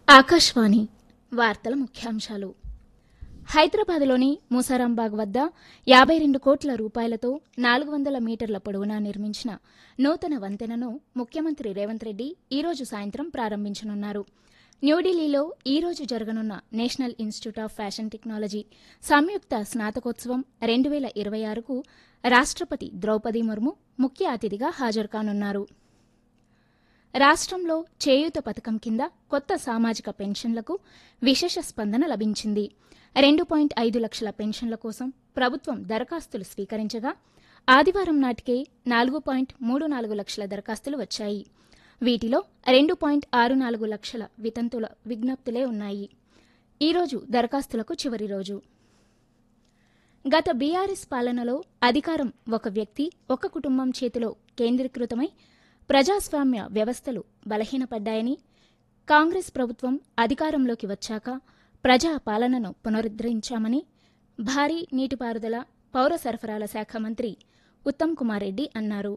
ఆకాశవాణి వార్తల ముఖ్యాంశాలు హైదరాబాద్లోని మూసారాంబాగ్ వద్ద యాభై రెండు కోట్ల రూపాయలతో నాలుగు వందల మీటర్ల పొడవునా నిర్మించిన నూతన వంతెనను ముఖ్యమంత్రి రేవంత్ రెడ్డి ఈరోజు సాయంత్రం ప్రారంభించనున్నారు న్యూఢిల్లీలో ఈరోజు జరగనున్న national institute of fashion technology సంయుక్త స్నాతకోత్సవం రెండు వేల ఇరవై ఆరుకు రాష్ట్రపతి ద్రౌపది ముర్ము ముఖ్య అతిథిగా హాజరు కానున్నారు రాష్ట్రంలో చేయూత పథకం కింద కొత్త సామాజిక పెన్షన్లకు విశేష స్పందన లభించింది రెండు పాయింట్ ఐదు లక్షల పెన్షన్ల కోసం ప్రభుత్వం దరఖాస్తులు స్వీకరించగా ఆదివారం నాటికే నాలుగు పాయింట్ మూడు నాలుగు లక్షల దరఖాస్తులు వచ్చాయి వీటిలో రెండు పాయింట్ ఆరు నాలుగు లక్షల వితంతుల విజ్ఞప్తులే ఉన్నాయి ఈరోజు దరఖాస్తులకు చివరి రోజు గత బీఆర్ఎస్ పాలనలో అధికారం ఒక వ్యక్తి ఒక కుటుంబం చేతిలో కేంద్రీకృతమై ప్రజాస్వామ్య వ్యవస్థలు బలహీనపడ్డాయని కాంగ్రెస్ ప్రభుత్వం అధికారంలోకి వచ్చాక ప్రజా పాలనను పునరుద్దరించామని భారీ నీటిపారుదల పౌర సరఫరాల శాఖ మంత్రి ఉత్తమ్ కుమార్ రెడ్డి అన్నారు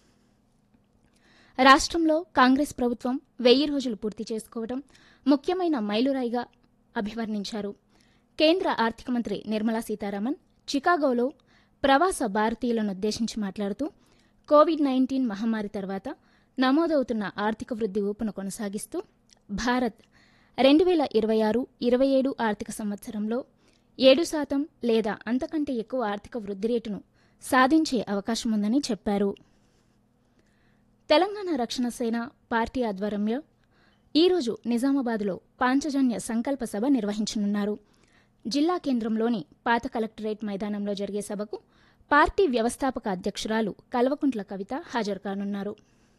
రాష్ట్రంలో కాంగ్రెస్ ప్రభుత్వం వెయ్యి రోజులు పూర్తి చేసుకోవడం ముఖ్యమైన మైలురాయిగా అభివర్ణించారు కేంద్ర ఆర్థిక మంత్రి నిర్మలా సీతారామన్ చికాగోలో ప్రవాస భారతీయులను ఉద్దేశించి మాట్లాడుతూ కోవిడ్ నైన్టీన్ మహమ్మారి తర్వాత నమోదవుతున్న ఆర్థిక వృద్ధి ఊపును కొనసాగిస్తూ భారత్ రెండు వేల ఇరవై ఆరు ఇరవై ఏడు ఆర్థిక సంవత్సరంలో ఏడు శాతం లేదా అంతకంటే ఎక్కువ ఆర్థిక వృద్ధి రేటును సాధించే అవకాశం ఉందని చెప్పారు తెలంగాణ రక్షణ సేన పార్టీ ఆధ్వర్యంలో ఈరోజు నిజామాబాద్లో పాంచజన్య సంకల్ప సభ నిర్వహించనున్నారు జిల్లా కేంద్రంలోని పాత కలెక్టరేట్ మైదానంలో జరిగే సభకు పార్టీ వ్యవస్థాపక అధ్యక్షురాలు కల్వకుంట్ల కవిత హాజరు కానున్నారు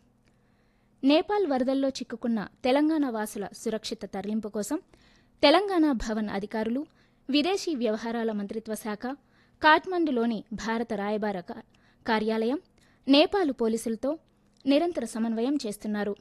నేపాల్ వరదల్లో చిక్కుకున్న తెలంగాణ వాసుల సురక్షిత తరలింపు కోసం తెలంగాణ భవన్ అధికారులు విదేశీ వ్యవహారాల మంత్రిత్వ శాఖ కాఠ్మండులోని భారత రాయబార కా- కార్యాలయం నేపాల్ పోలీసులతో నిరంతర సమన్వయం చేస్తున్నారు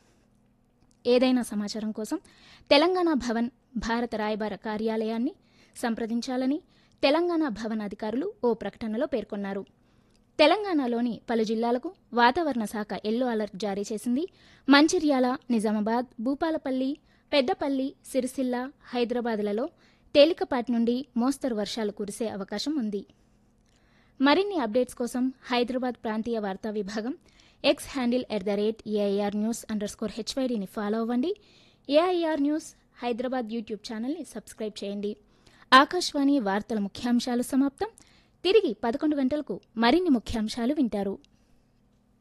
ఏదైనా సమాచారం కోసం తెలంగాణ భవన్ భారత రాయబార కార్యాలయాన్ని సంప్రదించాలని తెలంగాణ భవన్ అధికారులు ఓ ప్రకటనలో పేర్కొన్నారు తెలంగాణలోని పలు జిల్లాలకు వాతావరణ శాఖ ఎల్లో అలర్ట్ జారీ చేసింది మంచిర్యాల నిజామాబాద్ భూపాలపల్లి పెద్దపల్లి సిరిసిల్ల హైదరాబాద్లలో తేలికపాటి నుండి మోస్తరు వర్షాలు కురిసే అవకాశం ఉంది మరిన్ని అప్డేట్స్ కోసం హైదరాబాద్ ప్రాంతీయ వార్తా విభాగం X handle at the rate AIR news under score హెచ్వైడీని ఫాలో అవ్వండి ఏఐఆర్ న్యూస్ హైదరాబాద్ యూట్యూబ్ ఛానల్ని సబ్స్క్రైబ్ చేయండి ఆకాశవాణి వార్తల ముఖ్యాంశాలు సమాప్తం తిరిగి పదకొండు గంటలకు మరిన్ని ముఖ్యాంశాలు వింటారు